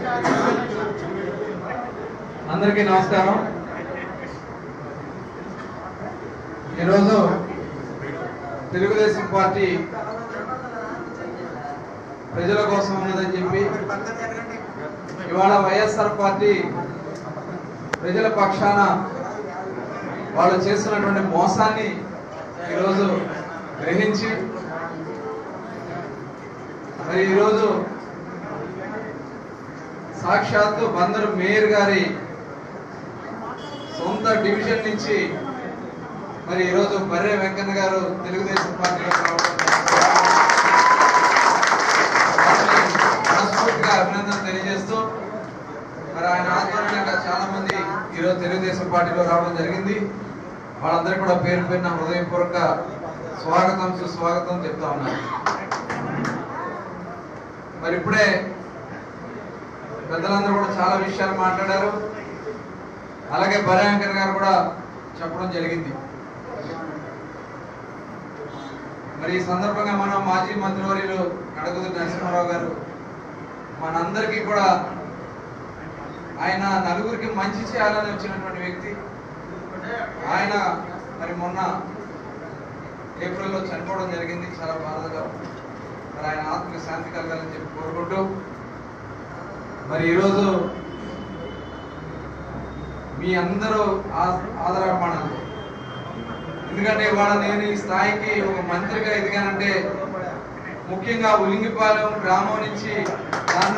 అందరికీ నమస్కారం ఈరోజు తెలుగుదేశం పార్టీ ప్రజల కోసం ఉన్నదని చెప్పి ఇవాళ వైఎస్ఆర్ పార్టీ ప్రజల పక్షాన వాళ్ళు చేస్తున్నటువంటి మోసాన్ని ఈరోజు గ్రహించి మరి ఈరోజు సాక్షాత్తు బందరు మేయర్ గారి సొంత డివిజన్ నుంచి మరి ఈరోజు బర్రె వెంకన్న గారు తెలుగుదేశం పార్టీలో రావడం వారిని మనస్ఫూర్తిగా అభినందన తెలియజేస్తూ మరి ఆయన ఆధ్వర్యంగా చాలా మంది ఈరోజు తెలుగుదేశం పార్టీలో రావడం జరిగింది వాళ్ళందరికీ కూడా పేరు పేరున హృదయపూర్వక స్వాగతం సుస్వాగతం చెప్తా ఉన్నారు మరి ఇప్పుడే పెద్దలందరూ కూడా చాలా విషయాలు మాట్లాడారు అలాగే బర్యాంకర్ గారు కూడా చెప్పడం జరిగింది మరి ఈ సందర్భంగా మనం మాజీ మంత్రివర్యులు కడగుదు నరసింహారావు గారు మనందరికీ కూడా ఆయన నలుగురికి మంచి చేయాలని వచ్చినటువంటి వ్యక్తి ఆయన మరి మొన్న ఏప్రిల్లో చనిపోవడం జరిగింది చాలా బాధగా మరి ఆయన ఆత్మకి శాంతి కలగాలని చెప్పి కోరుకుంటూ మరి ఈరోజు మీ అందరూ ఆ- ఆదరాభిమానాలు ఎందుకంటే ఇవాళ నేను ఈ స్థాయికి ఒక మంత్రిగా ఎదిగానంటే ముఖ్యంగా ఉలింగిపాలెం గ్రామం నుంచి నన్ను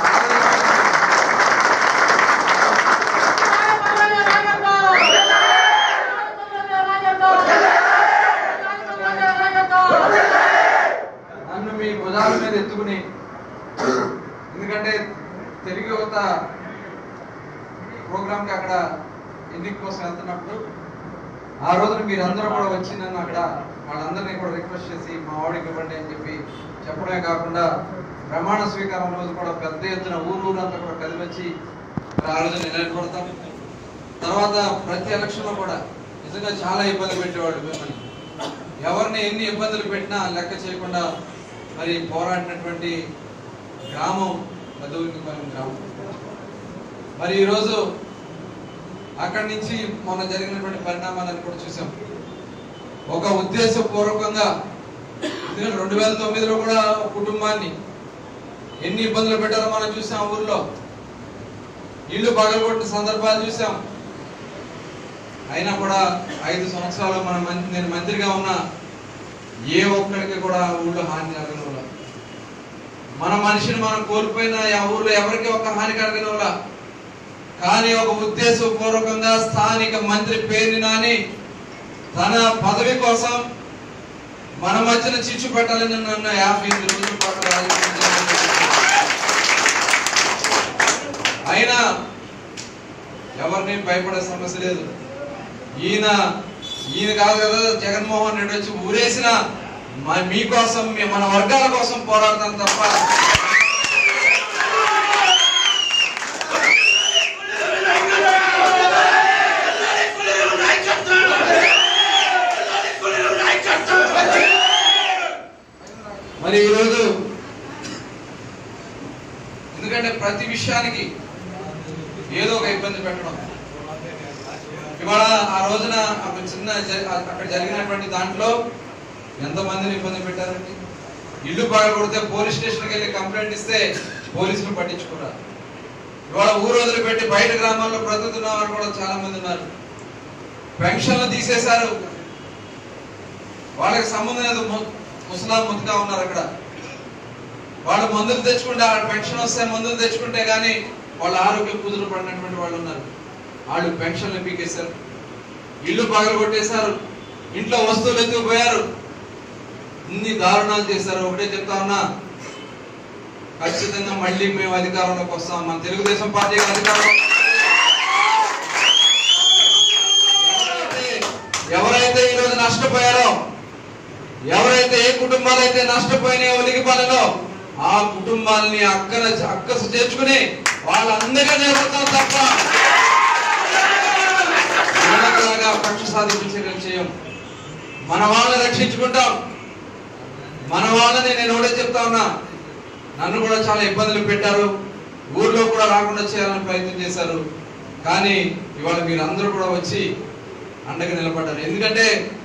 నన్ను మీ భుజాల మీద ఎత్తుకుని ఎందుకంటే తెలుగు యువత ప్రోగ్రామ్కి అక్కడ ఎన్నిక కోసం వెళ్తున్నప్పుడు ఆ రోజున మీరందరూ కూడా వచ్చి నన్ను అక్కడ వాళ్ళందరినీ కూడా రిక్వెస్ట్ చేసి మా వాడికి ఇవ్వండి అని చెప్పి చెప్పడమే కాకుండా ప్రమాణ స్వీకారం రోజు కూడా పెద్ద ఎత్తున ఊరు ఊరంతా కూడా కలిసి వచ్చి మరి ఆ రోజున నిలబడతాం తర్వాత ప్రతి ఎలక్షన్లో కూడా నిజంగా చాలా ఇబ్బంది పెట్టేవాడు మిమ్మల్ని ఎవరిని ఎన్ని ఇబ్బందులు పెట్టినా లెక్క చేయకుండా మరి పోరాడినటువంటి గ్రామం మధువినిపాలెం గ్రామం మరి ఈరోజు అక్కడి నుంచి మొన్న జరిగినటువంటి పరిణామాలను కూడా చూసాం ఒక ఉద్దేశపూర్వకంగా ఎందుకంటే రెండు వేల తొమ్మిదిలో కూడా ఒక కుటుంబాన్ని ఎన్ని ఇబ్బందులు పెట్టారో మనం చూసాం ఆ ఊర్లో ఇల్లు పగలగొట్టిన సందర్భాలు చూసాం అయినా కూడా ఐదు సంవత్సరాలు మన మం- నేను మంత్రిగా ఉన్నా ఏ ఒక్కరికి కూడా ఆ ఊళ్ళో హాని జరగనులా మన మనిషిని మనం కోల్పోయిన ఆ ఊర్లో ఎవరికి ఒక హాని కలగనులా కానీ ఒక ఉద్దేశపూర్వకంగా స్థానిక మంత్రి పేరుని నాని తన పదవి కోసం మన మధ్యన చిచ్చు పెట్టాలని నన్ను యాభై ఎనిమిది రోజుల పాటు రాజకీయం చేయాలని అయినా ఎవరిని భయపడే సమస్య లేదు ఈయన ఈయన కాదు కదా జగన్మోహన్ రెడ్డి వచ్చి ఊరేసిన మ- మీకోసం మీ- మన వర్గాల కోసం పోరాడతాం తప్ప మరి ఈరోజు ఎందుకంటే ప్రతి విషయానికి ఏదో ఒక ఇబ్బంది పెట్టడం ఇవాళ ఆ రోజున ఒక చిన్న జ- అక్కడ జరిగినటువంటి దాంట్లో ఎంతమందిని ఇబ్బంది పెట్టారండి ఇల్లు పగలగొడితే పోలీస్ స్టేషన్కి వెళ్ళి కంప్లైంట్ ఇస్తే పోలీసులు పట్టించుకున్నారు ఇవాళ ఊరు వదిలిపెట్టి బయట గ్రామాల్లో బ్రతుకుతున్న వారు కూడా చాలా మంది ఉన్నారు పెన్షన్లు తీసేశారు వాళ్ళకి సంబంధం లేదు ము- ముసలా ముద్దుగా ఉన్నారు అక్కడ వాళ్ళు మందులు తెచ్చుకుంటే ఆ పెన్షన్ వస్తే మందులు తెచ్చుకుంటే గానీ వాళ్ళ ఆరోగ్యం కుదురు పడినటువంటి వాళ్ళు ఉన్నారు వాళ్ళు పెన్షన్లు పీకేశారు ఇల్లు పగలు కొట్టేశారు ఇంట్లో వస్తువులు ఎత్తుకుపోయారు ఇన్ని దారుణాలు చేశారు ఒకటే చెప్తా ఉన్నా ఖచ్చితంగా మళ్ళీ మేము అధికారంలోకి వస్తాం మన తెలుగుదేశం పార్టీ అధికారంలో ఎవరైతే- ఎవరైతే ఈ రోజు నష్టపోయారో ఎవరైతే ఏ కుటుంబాలు అయితే నష్టపోయినాయో ఒలిగిపాలలో ఆ కుటుంబాలని అక్కన అక్కసు చేర్చుకుని వాళ్ళందరికీ నేర్పుతాం తప్ప వీళ్ళలాగా పక్ష సాధింపు చర్యలు చేయం మన వాళ్ళని రక్షించుకుంటాం మన వాళ్ళని నేను ఒకటే చెప్తా ఉన్నా నన్ను కూడా చాలా ఇబ్బందులు పెట్టారు ఊర్లో కూడా రాకుండా చేయాలని ప్రయత్నం చేశారు కానీ ఇవాళ మీరు అందరూ కూడా వచ్చి అండగా నిలబడ్డారు ఎందుకంటే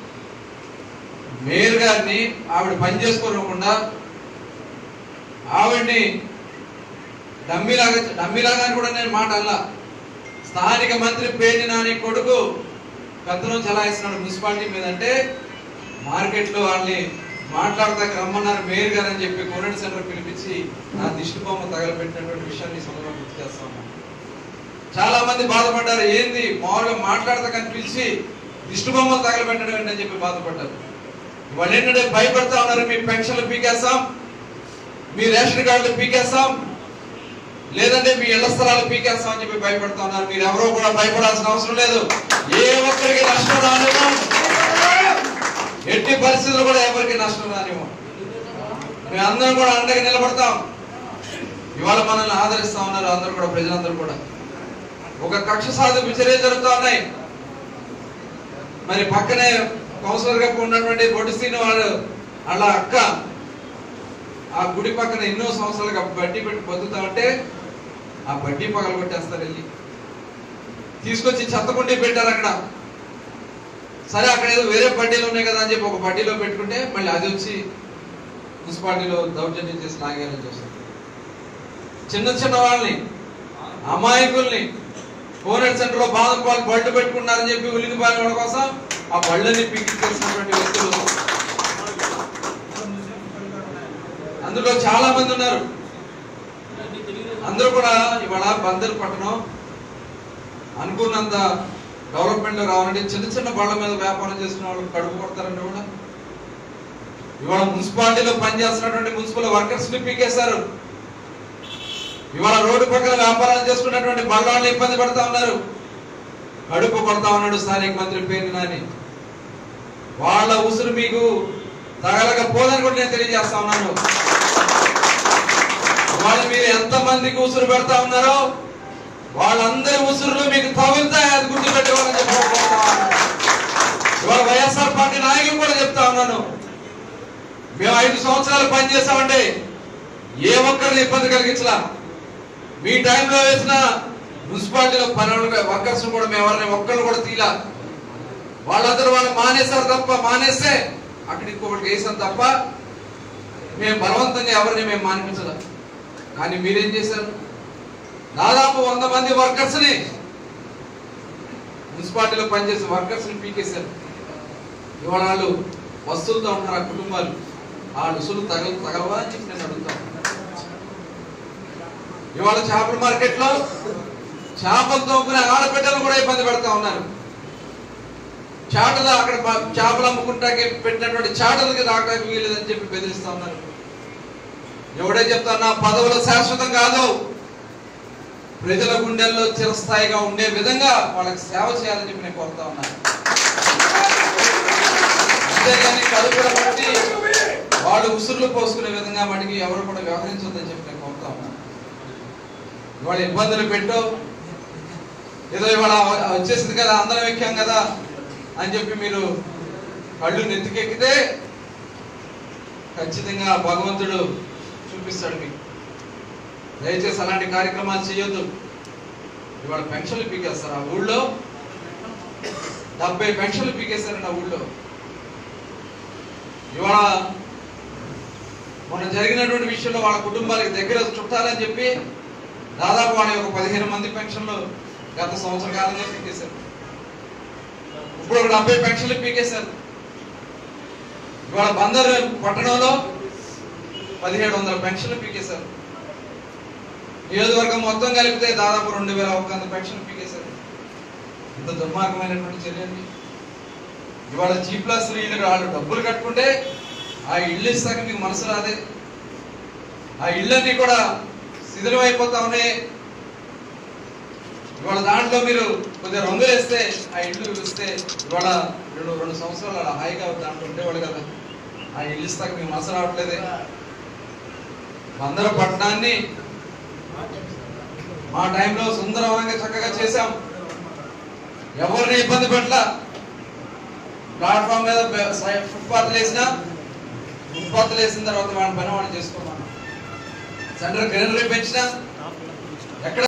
మేయర్ గారిని ఆవిడ పని చేసుకోకుండా ఆవిడ్ని డమ్మిలాగా డమ్మిలాగా అని కూడా నేను మాట అల్లా స్థానిక మంత్రి పేర్ని నాని కొడుకు పెత్తనం చలాయిస్తున్నాడు మున్సిపాలిటీ మీద అంటే మార్కెట్లో వాళ్ళని మాట్లాడతాకి రమ్మన్నారు మేయర్ గారు అని చెప్పి కోరెంట్ సెంటర్ పిలిపించి నా దిష్టి బొమ్మ తగలబెట్టినటువంటి విషయాన్ని ఈ సందర్భంగా గుర్తు చేస్తా ఉన్నాను చాలా మంది బాధపడ్డారు ఏంది మామూలుగా మాట్లాడతా కనిపించి దిష్టి బొమ్మలు తగలబెట్టడం ఏంటని చెప్పి బాధపడ్డారు వాళ్ళు ఏంటంటే భయపడతా ఉన్నారు మీ పెన్షన్లు పీకేస్తాం మీ రేషన్ కార్డులు పీకేస్తాం లేదంటే మీ ఇళ్ల స్థలాలు పీకేస్తాం అని చెప్పి భయపడతా ఉన్నారు మీరు ఎవరో కూడా భయపడాల్సిన అవసరం లేదు ఏ ఒక్కరికి నష్టం రానివ్వం ఎట్టి పరిస్థితుల్లో కూడా ఎవరికి నష్టం రానివ్వం మేము అందరం కూడా అండగా నిలబడతాం ఇవాళ మనల్ని ఆదరిస్తా ఉన్నారు అందరూ కూడా ప్రజలందరూ కూడా ఒక కక్ష సాధింపు చర్యలు జరుగుతూ ఉన్నాయి మరి పక్కనే కౌన్సిలర్ గా ఉన్నటువంటి బొడ్డు శ్రీని వాడు వాళ్ళ అక్క ఆ గుడి పక్కన ఎన్నో సంవత్సరాలుగా బడ్డీ పెట్టి బతుకుతా ఉంటే ఆ బడ్డీ పగల కొట్టేస్తారు వెళ్ళి తీసుకొచ్చి చెత్తకుండి పెట్టారు అక్కడ సరే అక్కడ ఏదో వేరే బడ్డీలు ఉన్నాయి కదా అని చెప్పి ఒక బడ్డీలో పెట్టుకుంటే మళ్ళీ అది వచ్చి మున్సిపాలిటీలో దౌర్జన్యం చేసి లాగేయాలని చూస్తారు చిన్న చిన్న వాళ్ళని అమాయకుల్ని కోనెట్ సెంటర్ లో బాధపాలు బళ్ళు పెట్టుకున్నారని చెప్పి ఉలికిపాయల వాళ్ళ కోసం ఆ బళ్ళని పీకించేసినటువంటి వ్యక్తులు అందులో చాలా మంది ఉన్నారు అందరూ కూడా ఇవాళ బందర్ పట్టణం అనుకున్నంత డెవలప్మెంట్ లో రావాలంటే చిన్న చిన్న బళ్ళ మీద వ్యాపారం చేసుకున్న వాళ్ళు కడుపు కొడతారండి కూడా ఇవాళ మున్సిపాలిటీలో పనిచేస్తున్నటువంటి మున్సిపల్ వర్కర్స్ ని పీకేశారు ఇవాళ రోడ్డు పక్కన వ్యాపారాలు చేసుకున్నటువంటి బళ్ళాళ్ళు ఇబ్బంది పడతా ఉన్నారు కడుపు కొడతా ఉన్నాడు స్థానిక మంత్రి పేరు నాని వాళ్ళ ఉసురు మీకు తగలకపోదని కూడా నేను తెలియజేస్తా ఉన్నాను వాళ్ళు మీరు ఎంత మందికి ఉసురు పెడతా ఉన్నారో వాళ్ళందరి ఉసురులు మీకు తగులుతాయి అది గుర్తుపెట్టుకోవాలని చెప్పి కోరుతా ఉన్నాను. ఇవాళ వైఎస్ఆర్ పార్టీ నాయకులు కూడా చెప్తా ఉన్నాను మేము ఐదు సంవత్సరాలు పనిచేసామండి ఏ ఒక్కరిని ఇబ్బంది కలిగించలా మీ టైంలో వేసిన మున్సిపాలిటీలో పనులు వర్కర్స్ కూడా మేము ఎవరిని ఒక్కళ్ళు కూడా తీలా వాళ్ళందరూ వాళ్ళు మానేశారు తప్ప మానేస్తే అక్కడ ఇంకొకటి వేసాం తప్ప మేము బలవంతంగా ఎవరిని మేము మానిపించలేం కానీ మీరేం చేశారు దాదాపు వంద మంది వర్కర్స్ ని మున్సిపాలిటీలో పనిచేసే వర్కర్స్ ని పీకేశారు ఇవాళ వాళ్ళు వస్తువులతో ఉన్నారు ఆ కుటుంబాలు ఆ రుసులు తగల తగలవా అని చెప్పి నేను అడుగుతాను ఇవాళ చేపల మార్కెట్ లో చేపలు తోముకునే ఆడబిడ్డలు కూడా ఇబ్బంది పెడతా ఉన్నారు చాటలు అక్కడ ప- చేపలు అమ్ముకుంటాకి పెట్టినటువంటి చాటలకి రావడానికి వీలేదని చెప్పి బెదిరిస్తా ఉన్నారు ఎవడే చెప్తా నా పదవులు శాశ్వతం కాదు ప్రజల గుండెల్లో చిరస్థాయిగా ఉండే విధంగా వాళ్ళకి సేవ చేయాలని చెప్పి నేను కోరుతా ఉన్నాను అంతేగాని కడుపుల బట్టి వాళ్ళు ఉసురులు పోసుకునే విధంగా వాటికి ఎవరు కూడా వ్యవహరించొద్దని చెప్పి నేను కోరుతా ఉన్నాను ఇవాళ ఇబ్బందులు పెట్టు ఏదో ఇవాళ వచ్చేసింది కదా అందరం ఎక్కాం కదా అని చెప్పి మీరు కళ్ళు నెత్తికెక్కితే ఖచ్చితంగా భగవంతుడు చూపిస్తాడు మీకు దయచేసి అలాంటి కార్యక్రమాలు చేయొద్దు ఇవాళ పెన్షన్లు పీకేస్తారు ఆ ఊళ్ళో డెబ్బై పెన్షన్లు పీకేశారండి ఆ ఊళ్ళో ఇవాళ మొన్న జరిగినటువంటి విషయంలో వాళ్ళ కుటుంబాలకు దగ్గర చుట్టాలని చెప్పి దాదాపు వాళ్ళ ఒక పదిహేను మంది పెన్షన్లు గత సంవత్సర కాలంలో పీకేశారు ఇప్పుడు ఒక డెబ్బై పెన్షన్లు పీకేశారు ఇవాళ బందర్ పట్టణంలో పదిహేడు వందల పెన్షన్లు పీకేశారు నియోజకవర్గం మొత్తం కలిపితే దాదాపు రెండు వేల ఒక వంద పెన్షన్లు పీకేశారు ఇంత దుర్మార్గమైనటువంటి చర్య అండి ఇవాళ జీ ప్లస్ ఇల్లు వాళ్ళు డబ్బులు కట్టుకుంటే ఆ ఇల్లు ఇస్తాక మీకు మనసు రాదే ఆ ఇళ్ళన్నీ కూడా శిథిలం అయిపోతా ఉన్నాయి ఇవాళ దాంట్లో మీరు కొద్దిగా రంగులు వేస్తే ఆ ఇల్లు ఇస్తే ఇవాళ రెండు రెండు సంవత్సరాలు అలా హాయిగా దాంట్లో ఉండేవాళ్ళు కదా ఆ ఇల్లు ఇస్తాక మీకు మనసు రావట్లేదే బందర పట్టణాన్ని మా టైంలో సుందరవంగా చక్కగా చేశాం ఎవరిని ఇబ్బంది పెట్టల ప్లాట్ఫామ్ మీద ఫుట్పాత్ వేసినా ఫుట్పాత్ వేసిన తర్వాత వాళ్ళ పని వాళ్ళు చేసుకోమన్నాం సెంటర్ గ్రీనరీ పెంచినా